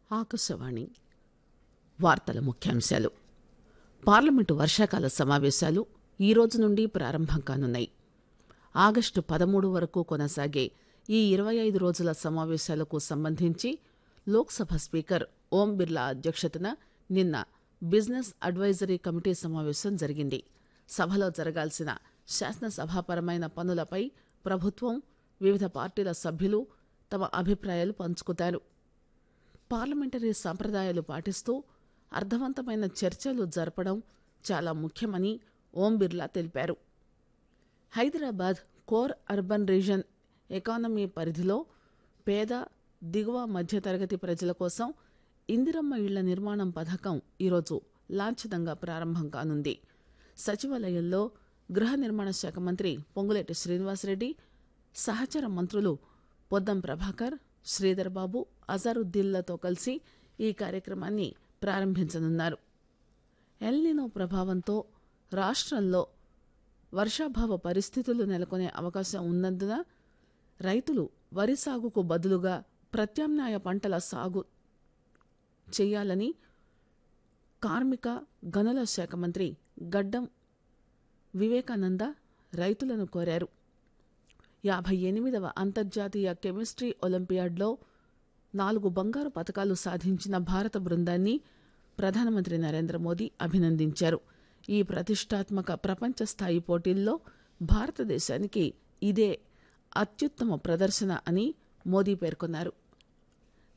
ఆకాశవాణి వార్తల ముఖ్యాంశాలు పార్లమెంటు వర్షాకాల సమావేశాలు ఈ రోజు నుండి ప్రారంభం కానున్నాయి ఆగస్టు పదమూడు వరకు కొనసాగే ఈ ఇరవై ఐదు రోజుల సమావేశాలకు సంబంధించి లోక్సభ స్పీకర్ ఓం బిర్లా అధ్యక్షతన నిన్న బిజినెస్ అడ్వైజరీ కమిటీ సమావేశం జరిగింది సభలో జరగాల్సిన శాసనసభాపరమైన పనులపై ప్రభుత్వం వివిధ పార్టీల సభ్యులు తమ అభిప్రాయాలు పంచుకుతారు పార్లమెంటరీ సంప్రదాయాలు పాటిస్తూ అర్థవంతమైన చర్చలు జరపడం చాలా ముఖ్యమని ఓం బిర్లా తెలిపారు Hyderabad core urban region economy పరిధిలో పేద దిగువ మధ్యతరగతి ప్రజల కోసం ఇందిరమ్మ ఇళ్ల నిర్మాణం పథకం ఈరోజు లాంఛనంగా ప్రారంభం కానుంది సచివాలయంలో గృహ నిర్మాణ శాఖ మంత్రి పొంగులేటి శ్రీనివాసరెడ్డి సహచర మంత్రులు పొద్దం ప్రభాకర్ శ్రీధర్ బాబు అజరుద్దీన్లతో కలిసి ఈ కార్యక్రమాన్ని ప్రారంభించనున్నారు ఎల్నినో ప్రభావంతో రాష్ట్రంలో వర్షాభావ పరిస్థితులు నెలకొనే అవకాశం ఉన్నందున రైతులు వరి సాగుకు బదులుగా ప్రత్యామ్నాయ పంటల సాగు చేయాలని కార్మిక గనుల శాఖ మంత్రి గడ్డం వివేకానంద రైతులను కోరారు యాభై ఎనిమిదవ అంతర్జాతీయ కెమిస్ట్రీ ఒలింపియాడ్లో నాలుగు బంగారు పతకాలు సాధించిన భారత బృందాన్ని ప్రధానమంత్రి నరేంద్ర మోదీ అభినందించారు ఈ ప్రతిష్టాత్మక ప్రపంచ స్థాయి పోటీల్లో భారతదేశానికి ఇదే అత్యుత్తమ ప్రదర్శన అని మోదీ పేర్కొన్నారు